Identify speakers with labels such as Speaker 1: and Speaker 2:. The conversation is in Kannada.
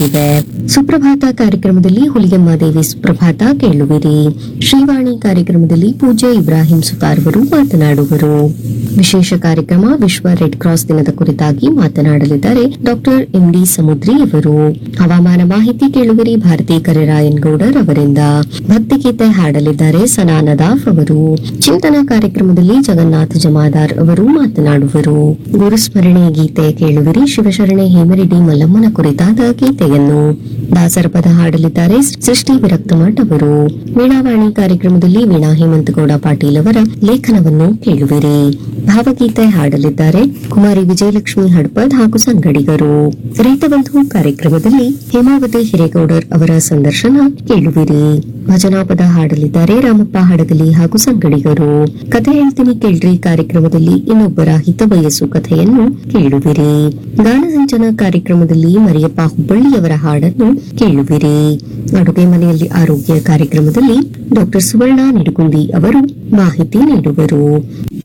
Speaker 1: ಪ್ರಸಾರವಾಗಲಿದೆ ಸುಪ್ರಭಾತ ಕಾರ್ಯಕ್ರಮದಲ್ಲಿ ಹುಲಿಗೆಮ್ಮ ದೇವಿ ಸುಪ್ರಭಾತ ಕೇಳುವಿರಿ ಶ್ರೀವಾಣಿ ಕಾರ್ಯಕ್ರಮದಲ್ಲಿ ಪೂಜ್ಯ ಇಬ್ರಾಹಿಂ ಸುತಾರ್ ಅವರು ಮಾತನಾಡುವರು ವಿಶೇಷ ಕಾರ್ಯಕ್ರಮ ವಿಶ್ವ ರೆಡ್ ಕ್ರಾಸ್ ದಿನದ ಕುರಿತಾಗಿ ಮಾತನಾಡಲಿದ್ದಾರೆ ಡಾಕ್ಟರ್ ಎಂಡಿ ಸಮುದ್ರಿ ಅವರು ಹವಾಮಾನ ಮಾಹಿತಿ ಕೇಳುವಿರಿ ಭಾರತಿ ಕರಿರಾಯನ್ ಗೌಡರ್ ಅವರಿಂದ ಭಕ್ತಿಗೀತೆ ಹಾಡಲಿದ್ದಾರೆ ಸನಾ ನದಾಫ್ ಅವರು ಚಿಂತನ ಕಾರ್ಯಕ್ರಮದಲ್ಲಿ ಜಗನ್ನಾಥ ಜಮಾದಾರ್ ಅವರು ಮಾತನಾಡುವರು ಗುರುಸ್ಮರಣೆ ಗೀತೆ ಕೇಳುವಿರಿ ಶಿವಶರಣೆ ಹೇಮರೆಡ್ಡಿ ಮಲ್ಲಮ್ಮನ ಕುರಿತಾದ ಗೀತೆಯನ್ನು ದಾಸರ ಪದ ಹಾಡಲಿದ್ದಾರೆ ಸೃಷ್ಟಿ ವಿರಕ್ತಮಠ್ ಅವರು ವೀಣಾವಾಣಿ ಕಾರ್ಯಕ್ರಮದಲ್ಲಿ ವೀಣಾ ಹೇಮಂತಗೌಡ ಪಾಟೀಲ್ ಅವರ ಲೇಖನವನ್ನು ಕೇಳುವಿರಿ ಭಾವಗೀತೆ ಹಾಡಲಿದ್ದಾರೆ ಕುಮಾರಿ ವಿಜಯಲಕ್ಷ್ಮಿ ಹಡ್ಪದ್ ಹಾಗೂ ಸಂಗಡಿಗರು ರೈತಬಂಧು ಕಾರ್ಯಕ್ರಮದಲ್ಲಿ ಹೇಮಾವತಿ ಹಿರೇಗೌಡರ್ ಅವರ ಸಂದರ್ಶನ ಕೇಳುವಿರಿ ಭಜನಾ ಪದ ಹಾಡಲಿದ್ದಾರೆ ರಾಮಪ್ಪ ಹಡಗಲಿ ಹಾಗೂ ಸಂಗಡಿಗರು ಕಥೆ ಹೇಳ್ತೀನಿ ಕೇಳ್ರಿ ಕಾರ್ಯಕ್ರಮದಲ್ಲಿ ಇನ್ನೊಬ್ಬರ ಹಿತವಯಸ್ಸು ಕಥೆಯನ್ನು ಕೇಳುವಿರಿ ಗಾನಸಿಂಚನ ಕಾರ್ಯಕ್ರಮದಲ್ಲಿ ಮರಿಯಪ್ಪ ಹುಬ್ಬಳ್ಳಿಯವರ ಹಾಡನ್ನು ಕೇಳುವಿರಿ ಅಡುಗೆ ಮನೆಯಲ್ಲಿ ಆರೋಗ್ಯ ಕಾರ್ಯಕ್ರಮದಲ್ಲಿ ಡಾಕ್ಟರ್ ಸುವರ್ಣ ನಿಡುಗುಂದಿ ಅವರು ಮಾಹಿತಿ ನೀಡುವರು